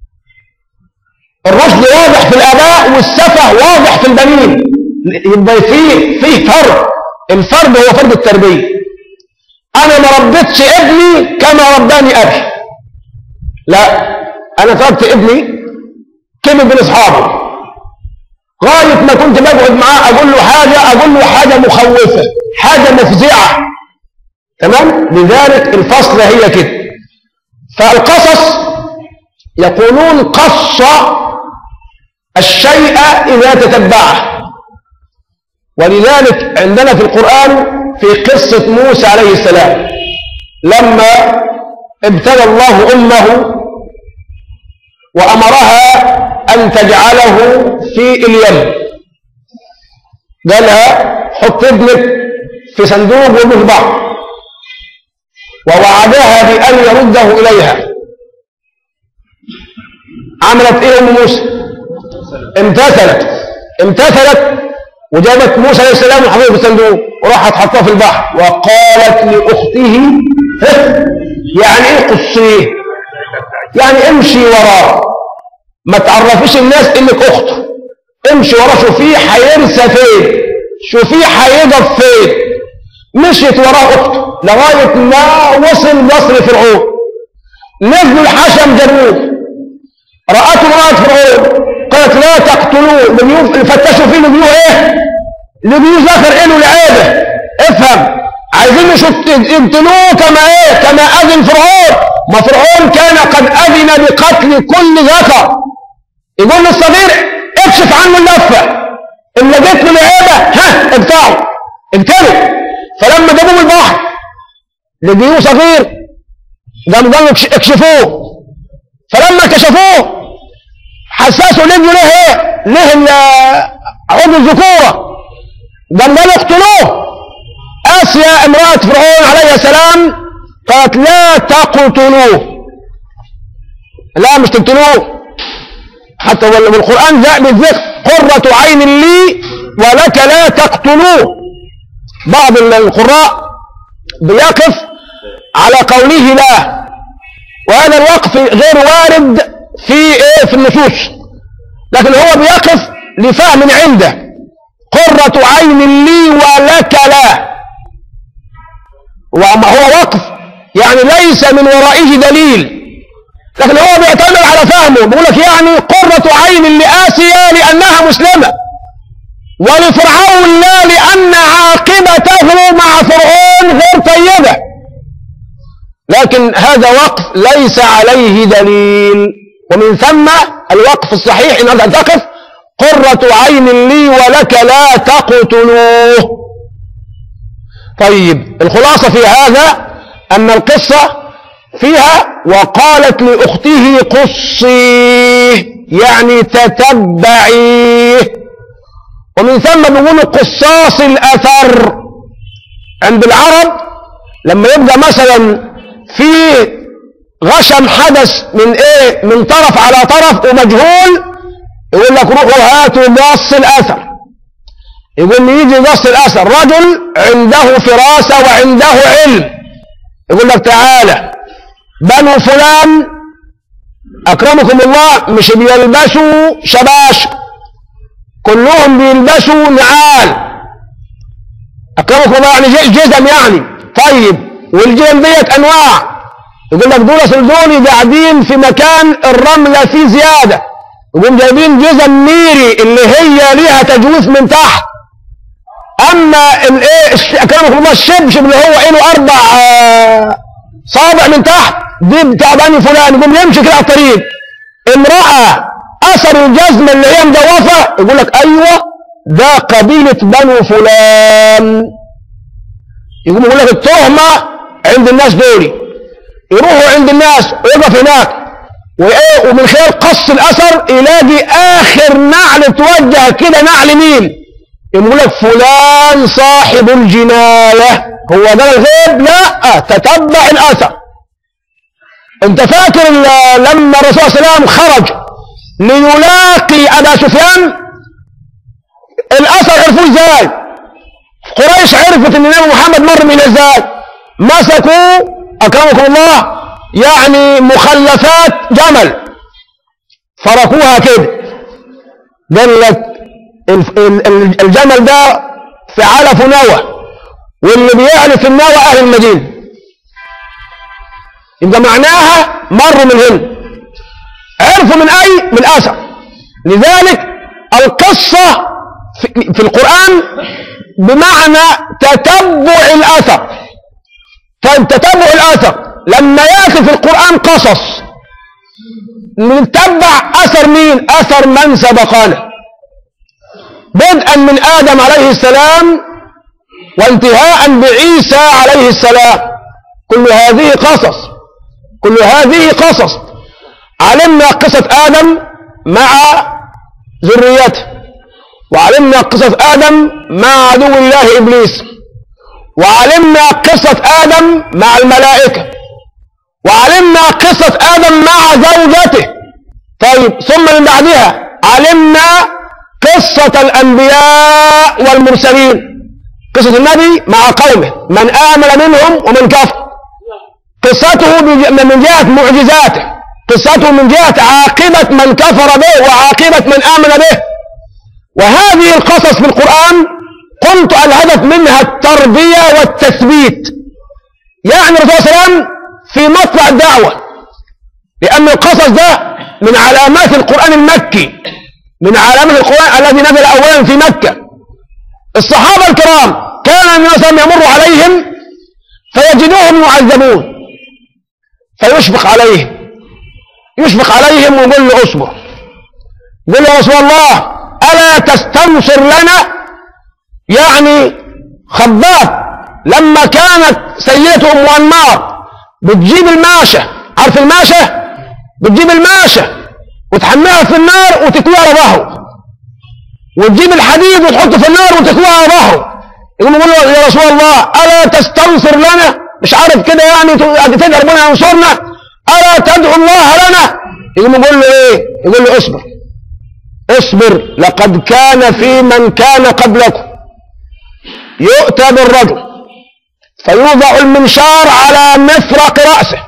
الرشد واضح في الآباء والسفه واضح في البنين يبقى فيه فيه فرق الفرد هو فرد التربية أنا ما ربيتش ابني كما رباني أبي لا أنا تركت ابني كبر بين أصحابه غاية ما كنت بقعد معاه أقول له حاجة أقول له حاجة مخوفة حاجة مفزعة تمام لذلك الفصل هي كده فالقصص يقولون قص الشيء إذا تتبعه ولذلك عندنا في القرآن في قصة موسى عليه السلام لما ابتلى الله أمه وأمرها أن تجعله في اليم قالها حط ابنك في صندوق وفي بعض ووعدها بأن يرده إليها عملت إيه أم موسى امتثلت امتثلت وجابت موسى عليه السلام وحطته في الصندوق وراحت حطاه في البحر وقالت لأخته "ها، يعني ايه قصيه يعني امشي وراه ما تعرفيش الناس انك اخته امشي وراه شوفيه هيرسى فين شوفيه هيقف فين مشيت وراه اخته لغايه ما وصل مصر فرعون نزلوا الحشم جابوه رأته امرأة فرعون قالت لا تقتلوه لبيوه فتشوا فيه لبيوه ايه لبيوه ذكر ايه له لعيبه افهم عايزين نشوف يقتلوه كما ايه كما اذن فرعون ما فرعون كان قد اذن بقتل كل ذكر يقول للصغير اكشف عنه اللفه ان لقيت له لعيبه ها اقطعه اقتله فلما جابوه البحر لقيوه صغير قام قالوا اكش- اكشفوه فلما كشفوه حساسوا ليه ليه ايه ليه ال- عضو الذكوره قام قالوا اقتلوه آسيا امرأة فرعون عليه السلام قالت لا تقتلوه لا مش تقتلوه حتى وال- والقرآن جاء بالذكر قرة عين لي ولك لا تقتلوه بعض ال- القراء بيقف على قوله لا وهذا الوقف غير وارد في ايه في النصوص لكن هو بيقف لفهم عنده قرة عين لي ولك لا وما هو وقف يعني ليس من ورائه دليل لكن هو بيعتمد على فهمه بيقول لك يعني قرة عين لآسيا لأنها مسلمة ولفرعون لا لأن عاقبته مع فرعون غير طيبة لكن هذا وقف ليس عليه دليل ومن ثم الوقف الصحيح إن أنت تقف قرة عين لي ولك لا تقتلوه طيب الخلاصة في هذا أن القصة فيها وقالت لأخته قصيه يعني تتبعيه ومن ثم بيقولوا قصاص الأثر عند العرب لما يبقى مثلا في غشم حدث من ايه من طرف على طرف ومجهول يقول لك روحوا هاتوا قص الأثر يقول لي يجي قص الأثر رجل عنده فراسة وعنده علم يقول لك تعالى بنو فلان أكرمكم الله مش بيلبسوا شباش كلهم بيلبسوا نعال أكرمكم الله يعني ج- جزم يعني طيب والجزم ديت أنواع يقول لك دول أصل دول قاعدين في مكان الرملة فيه زيادة يقوم جايبين جزم ميري اللي هي ليها تجويف من تحت اما الايه الش- اكرمكم الله الشبشب اللي هو له اربع آه، صابع من تحت دي بتاع بني فلان يقوم يمشي كده على الطريق امرأة اثر الجزمة اللي هي مجوفة يقول لك ايوه ده قبيلة بنو فلان يقوم يقول لك التهمة عند الناس دول يروحوا عند الناس ويقف هناك وايه ومن خلال قص الاثر يلاقي اخر نعل توجه كده نعل مين يقول لك فلان صاحب الجناية هو ده الغيب لا تتبع الأثر انت فاكر ال- لما الرسول صلى الله عليه وسلم خرج ليلاقي أبا سفيان الأثر عرفوه ازاي قريش عرفت ان النبي محمد مر من ازاي مسكوا اكرمكم الله يعني مخلفات جمل فركوها كده قال لك ال- ال- ال- الجمل ده في علف نوى واللي بيعرف النوى اهل المدينه يبقى معناها مروا من هنا عرفوا من اي من اثر لذلك القصه في, في القران بمعنى تتبع الاثر طيب تتبع الاثر لما ياتي في القران قصص نتبع اثر مين اثر من سبقنا بدءا من ادم عليه السلام وانتهاء بعيسى عليه السلام كل هذه قصص كل هذه قصص علمنا قصة آدم مع ذريته وعلمنا قصة آدم مع عدو الله إبليس وعلمنا قصة آدم مع الملائكة وعلمنا قصة آدم مع زوجته طيب ثم من بعدها علمنا قصة الأنبياء والمرسلين قصة النبي مع قومه من آمن منهم ومن كفر قصته بج- من جهة معجزاته قصته من جهة عاقبة من كفر به وعاقبة من آمن به وهذه القصص في القرآن قلت الهدف منها التربية والتثبيت يعني الرسول صلى الله عليه وسلم في مطلع الدعوة لأن القصص ده من علامات القرآن المكي من علامات القرآن الذي نزل أولا في مكة الصحابة الكرام كان النبي صلى الله عليه وسلم يمر عليهم فيجدوهم يعذبون فيشفق عليهم يشفق عليهم ويقول له اصبر يقول له يا رسول الله ألا تستنصر لنا يعني خباب لما كانت سيدة أم أنمار بتجيب الماشة عارف الماشة بتجيب الماشة وتحملها في النار وتكويها على ظهره وتجيب الحديد وتحطه في النار وتكويها على ظهره يقول له يا رسول الله ألا تستنصر لنا مش عارف كده يعني تدعي ربنا ينصرنا ألا تدعو الله لنا يقوم يقول له إيه يقول له اصبر اصبر لقد كان في من كان قبلكم يؤتى بالرجل فيوضع المنشار على مفرق رأسه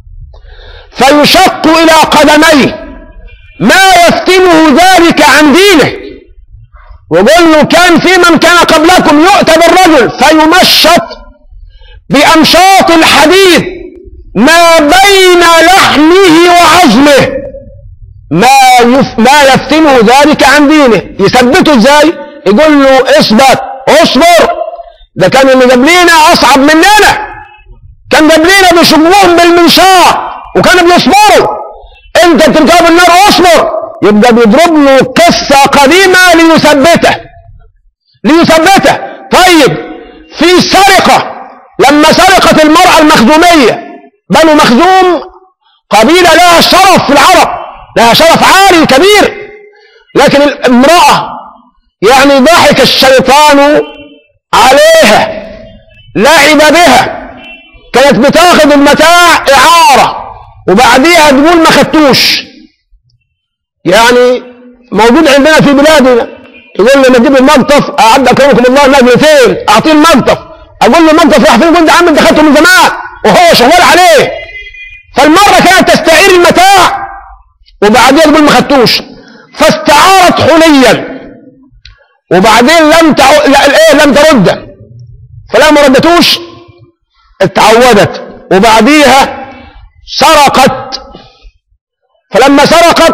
فيشق إلى قدميه ما يفتنه ذلك عن دينه وقل له كان في من كان قبلكم يؤتى بالرجل فيمشط بأمشاط الحديد ما بين لحمه وعظمه ما يف ما يفتنه ذلك عن دينه يثبته ازاي يقول له اثبت اصبر ده كان اللي قبلينا اصعب مننا كان قبلينا بيشبوهم بالمنشار وكانوا بيصبروا انت بتركب النار اصبر يبقى بيضرب له قصه قديمه ليثبته ليثبته طيب في سرقه لما سرقت المراه المخزوميه بنو مخزوم قبيله لها شرف في العرب لها شرف عالي كبير لكن الامراه يعني ضحك الشيطان عليها لعب بها كانت بتاخد المتاع إعارة وبعديها تقول ما خدتوش يعني موجود عندنا في بلادنا يقول لما تجيب المقطف أعد أكرمكم الله نجلتين أعطيه المقطف أقول له المقطف راح فين يقول ده عم أنت خدته من زمان وهو شغال عليه فالمرة كانت تستعير المتاع وبعدين تقول ما خدتوش فاستعارت حليا وبعدين لم تعو... لا الايه لم ترده فلما ما ردتوش اتعودت وبعديها سرقت فلما سرقت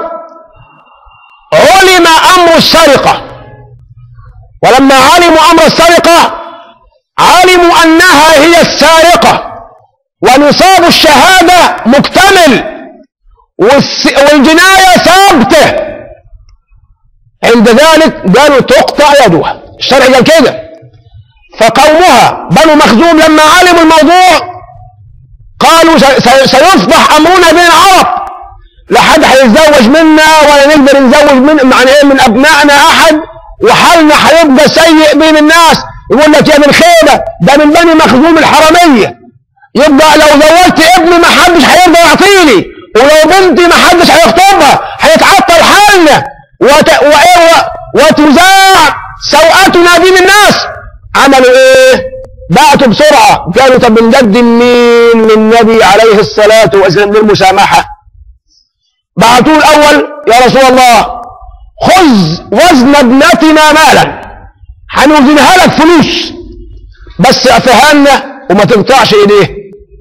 علم امر السرقه ولما علموا امر السرقه علموا انها هي السارقه ونصاب الشهاده مكتمل والس... والجنايه ثابته عند ذلك قالوا تقطع يدها الشرع قال كده فقومها بنو مخزوم لما علموا الموضوع قالوا سيفضح امرنا بين العرب لا حد هيتزوج منا ولا نقدر نزوج من يعني ايه من ابنائنا احد وحالنا هيبقى سيء بين الناس يقول لك يا من خيبه ده من بني مخزوم الحرميه يبقى لو زوجت ابني ما حدش هيرضى يعطيني ولو بنتي ما حدش هيخطبها هيتعطل حالنا وت... وإيه وتذاع سوءاتنا بين الناس عملوا ايه بعتوا بسرعة قالوا طب بنقدم مين للنبي عليه الصلاة والسلام للمسامحة بعتوه الأول يا رسول الله خذ وزن ابنتنا مالا هنوزنها لك فلوس بس افهمنا وما تقطعش ايديه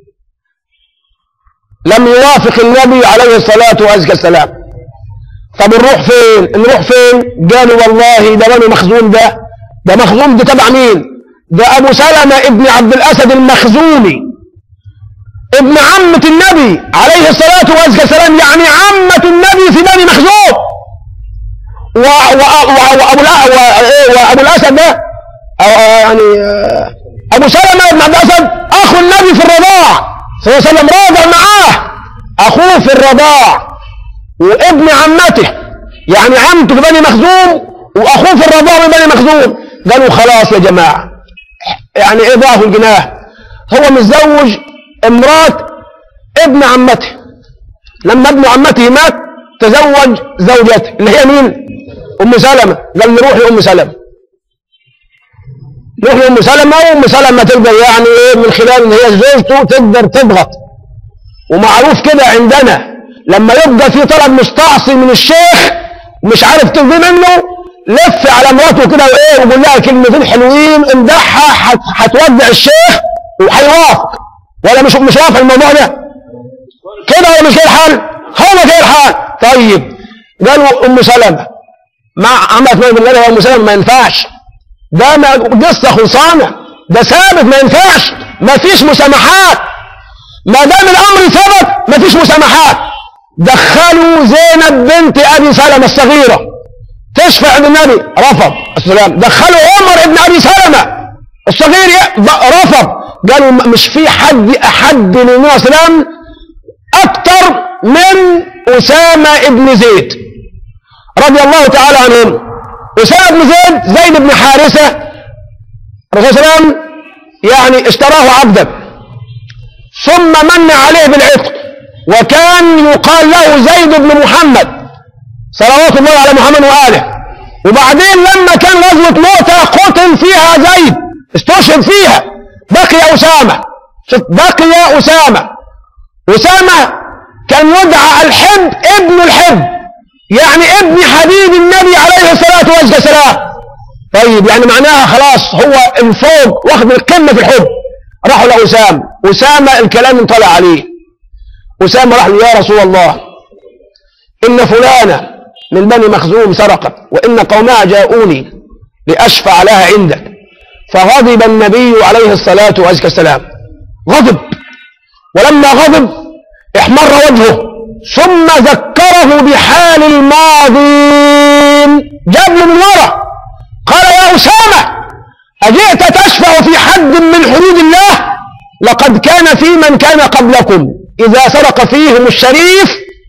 لم يوافق النبي عليه الصلاة والسلام طب نروح فين نروح فين قالوا والله ده بني مخزوم ده ده مخزوم ده تبع مين ده ابو سلمة ابن عبد الاسد المخزومي ابن عمة النبي عليه الصلاة والسلام يعني عمة النبي في بني مخزوم و- و- و- وابو الأ- و- إيه، وابو الاسد ده أو- يعني آه، ابو سلمة بن عبد الاسد اخو النبي في الرضاع صلى الله عليه وسلم راضع معاه اخوه في الرضاع وابن عمته يعني عمته في بني مخزوم واخوه في الرضاع من بني مخزوم قالوا خلاص يا جماعه يعني ايه ضعف الجناه هو متزوج امرات ابن عمته لما ابن عمته مات تزوج زوجته اللي هي مين ام سلمة قال نروح لام سلمة نروح لام سلمة وام سلمة تقدر يعني ايه من خلال ان هي زوجته تقدر تضغط ومعروف كده عندنا لما يبقى في طلب مستعصي من الشيخ مش عارف ترضي منه لف على مراته كده وايه وقول لها كلمتين حلوين امدحها هت- هتودع الشيخ وهيوافق ولا مش مش وافق الموضوع ده كده ولا مش كده الحال هو كده الحال طيب قالوا ام سلمة ما عملت ما بالله يا ام سلمة ما ينفعش ده ما قصة خلصانة ده ثابت ما ينفعش ما فيش مسامحات ما دام الامر ثبت ما فيش مسامحات دخلوا زينب بنت ابي سلمة الصغيرة تشفع عند النبي رفض السلام دخلوا عمر ابن ابي سلمة الصغير ي- ب- رفض قالوا م- مش في حد احد من النبي صلى الله عليه وسلم اكتر من اسامة ابن زيد رضي الله تعالى عنهم اسامة بن زيد زيد بن حارثة الرسول صلى الله عليه وسلم يعني اشتراه عبدا ثم من عليه بالعتق وكان يقال له زيد بن محمد صلوات الله على محمد وآله وبعدين لما كان غزوة موتى قتل فيها زيد استشهد فيها بقي أسامة شوف بقي أسامة أسامة كان يدعى الحب ابن الحب يعني ابن حبيب النبي عليه الصلاة والسلام طيب يعني معناها خلاص هو الفوق واخد القمة في الحب راحوا لأسامة أسامة الكلام انطلع عليه أسامة راح له يا رسول الله إن فلانة من بني مخزوم سرقت وإن قومها جاءوني لأشفع لها عندك فغضب النبي عليه الصلاة والسلام غضب ولما غضب احمر وجهه ثم ذكره بحال الماضين جاب له من ورا قال يا أسامة أجئت تشفع في حد من حدود الله لقد كان في من كان قبلكم إذا سرق فيهم الشريف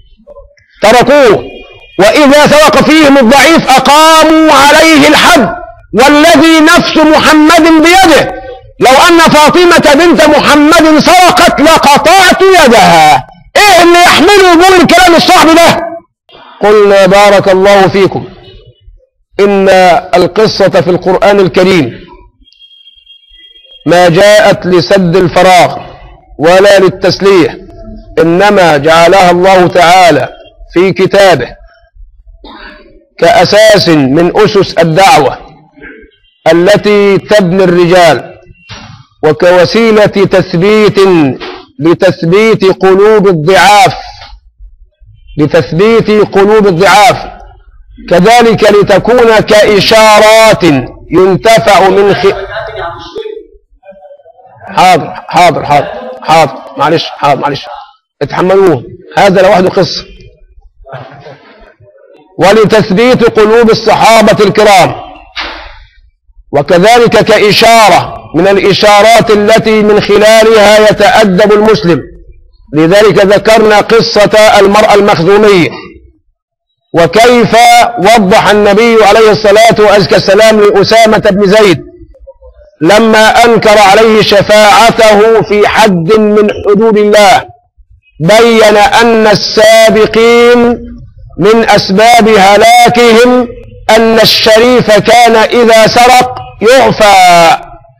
تركوه وإذا سرق فيهم الضعيف أقاموا عليه الحد والذي نفس محمد بيده لو أن فاطمة بنت محمد سرقت لقطعت يدها إيه اللي يحمله يقول الكلام الصعب ده قلنا بارك الله فيكم إن القصة في القرآن الكريم ما جاءت لسد الفراغ ولا للتسليح إنما جعلها الله تعالى في كتابه كأساس من أسس الدعوة التي تبني الرجال وكوسيلة تثبيت لتثبيت قلوب الضعاف لتثبيت قلوب الضعاف كذلك لتكون كإشارات ينتفع من خ... حاضر حاضر حاضر حاضر معلش حاضر معلش اتحملوه هذا لوحده قصة ولتثبيت قلوب الصحابة الكرام وكذلك كإشارة من الإشارات التي من خلالها يتأدب المسلم لذلك ذكرنا قصة المرأة المخزومية وكيف وضح النبي عليه الصلاة والسلام لأسامة بن زيد لما أنكر عليه شفاعته في حد من حدود الله بين أن السابقين من أسباب هلاكهم أن الشريف كان إذا سرق يعفى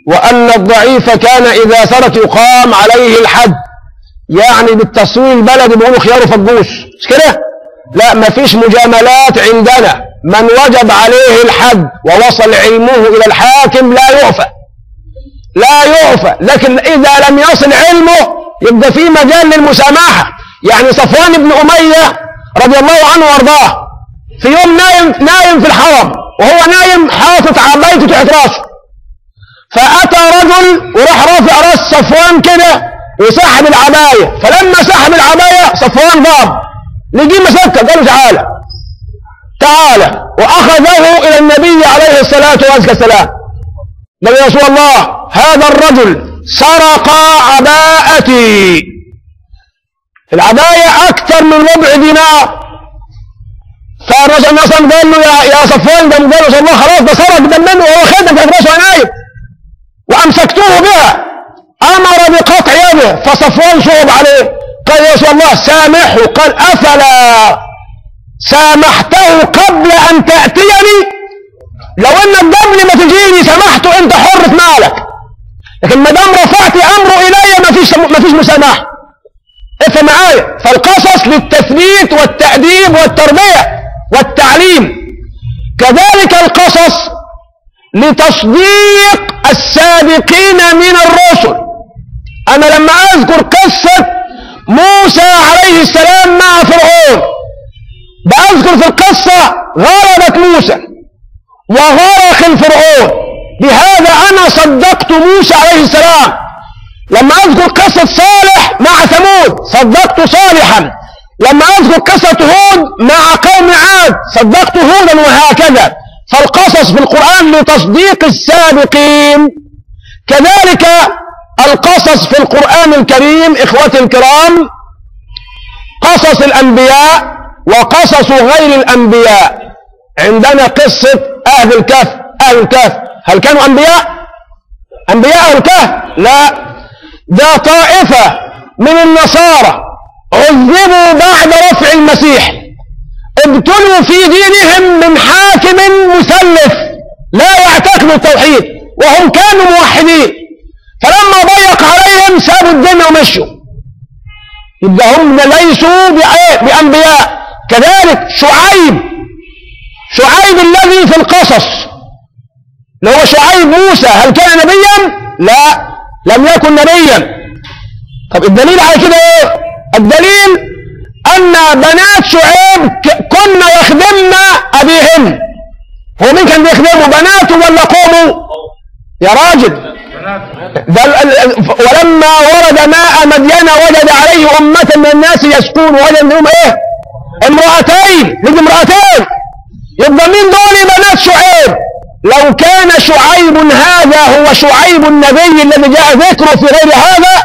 وأن الضعيف كان إذا ثبت يقام عليه الحد يعني بالتصوير البلدي بيقولوا خياره فجوش مش كده؟ لا مفيش مجاملات عندنا من وجب عليه الحد ووصل علمه إلى الحاكم لا يعفى لا يعفى لكن إذا لم يصل علمه يبقى في مجال للمسامحة يعني صفوان بن أمية رضي الله عنه وارضاه في يوم نايم نايم في الحرم وهو نايم حاطط عبايته تحت راسه فأتى رجل وراح رافع راس صفوان كده وسحب العباية فلما سحب العباية صفوان ضرب لجي مسكة قال له تعالى تعالى وأخذه إلى النبي عليه الصلاة والسلام قال يا رسول الله هذا الرجل سرق عباءتي العباية أكثر من ربع دينار فالرسول مثلا قال له يا يا صفوان ده قال له صلى الله خلاص ده سرق ده منه وهو خدم في راسه نايم وأمسكته بها أمر بقطع يده فصفوان شرب عليه قال يا رسول الله سامحه قال أفلا سامحته قبل أن تأتيني لو انك قبل ما تجيني سامحته انت حر في مالك لكن ما دام رفعت امره الي ما فيش ما فيش مسامحه افهم معايا فالقصص للتثبيت والتأديب والتربية والتعليم كذلك القصص لتصديق السابقين من الرسل أنا لما أذكر قصة موسى عليه السلام مع فرعون بأذكر في القصة غلبت موسى وغرق الفرعون بهذا أنا صدقت موسى عليه السلام لما أذكر قصة صالح مع ثمود صدقت صالحا لما أذكر قصة هود مع قوم عاد صدقت هودا وهكذا فالقصص في القرآن لتصديق السابقين كذلك القصص في القرآن الكريم إخوتي الكرام قصص الأنبياء وقصص غير الأنبياء عندنا قصة أهل الكهف أهل الكهف هل كانوا أنبياء أنبياء أهل الكهف لا ده طائفة من النصارى عذبوا بعد رفع المسيح ابتلوا في دينهم من حاكم مسلف لا يعتقد التوحيد وهم كانوا موحدين فلما ضيق عليهم سابوا الدين ومشوا يبقى هم ليسوا بأنبياء كذلك شعيب شعيب الذي في القصص اللي هو شعيب موسى هل كان نبيا لا لم يكن نبيا طب الدليل على كده ايه الدليل ان بنات شعيب كن يخدمن ابيهن هو مين كان بيخدمه بناته ولا قومه يا راجل ده ولما ورد ماء مدين وجد عليه أمة من الناس يسقون وجد منهم ايه امرأتين لقي امرأتين يبقى مين دول بنات شعيب لو كان شعيب هذا هو شعيب النبي الذي جاء ذكره في غير هذا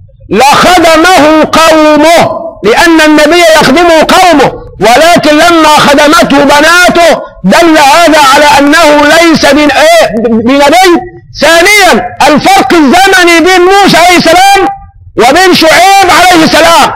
لخدمه قومه لأن النبي يخدمه قومه ولكن لما خدمته بناته دل هذا على أنه ليس بنبي ثانيا الفرق الزمني بين موسى عليه السلام وبين شعيب عليه السلام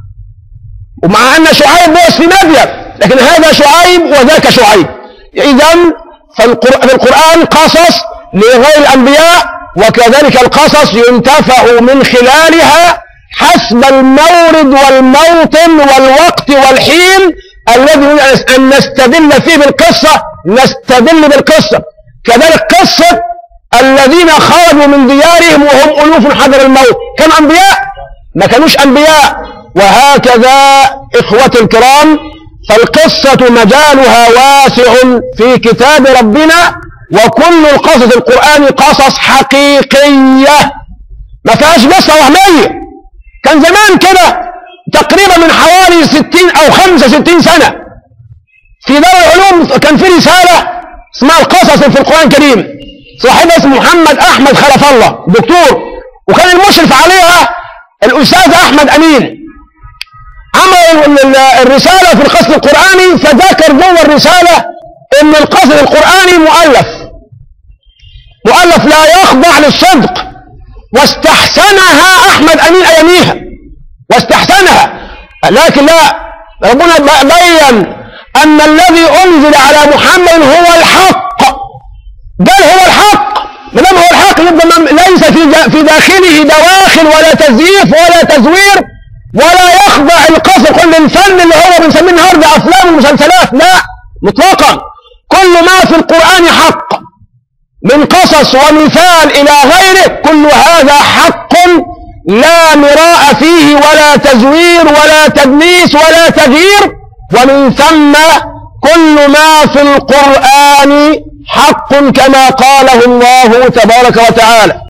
ومع أن شعيب بوس في مدين لكن هذا شعيب وذاك شعيب إذا في القرآن قصص لغير الأنبياء وكذلك القصص ينتفع من خلالها حسب المورد والموطن والوقت والحين الذي أن نستدل فيه بالقصة نستدل بالقصة كذلك قصة الذين خرجوا من ديارهم وهم ألوف حذر الموت كانوا أنبياء ما كانوش أنبياء وهكذا إخوتي الكرام فالقصة مجالها واسع في كتاب ربنا وكل القصص القرآني قصص حقيقية ما فيهاش قصة وهمية كان زمان كده تقريبا من حوالي ستين أو خمسة ستين سنة في دار العلوم كان في رسالة اسمها القصص في القرآن الكريم صاحبها اسمه محمد أحمد خلف الله دكتور وكان المشرف عليها الأستاذ أحمد أمين عمل الرسالة في القصد القرآني فذكر جوه الرسالة ان القصد القرآني مؤلف مؤلف لا يخضع للصدق واستحسنها احمد امين اياميها واستحسنها لكن لا ربنا بين ان الذي انزل على محمد هو الحق قال هو الحق ما دام هو الحق يبقى ليس في دا- في داخله دواخل ولا تزييف ولا تزوير ولا يخضع القصر كل الفن اللي هو بنسميه النهارده افلام ومسلسلات لا مطلقا كل ما في القران حق من قصص ومثال الى غيره كل هذا حق لا مراء فيه ولا تزوير ولا تدنيس ولا تغيير ومن ثم كل ما في القرآن حق كما قاله الله تبارك وتعالى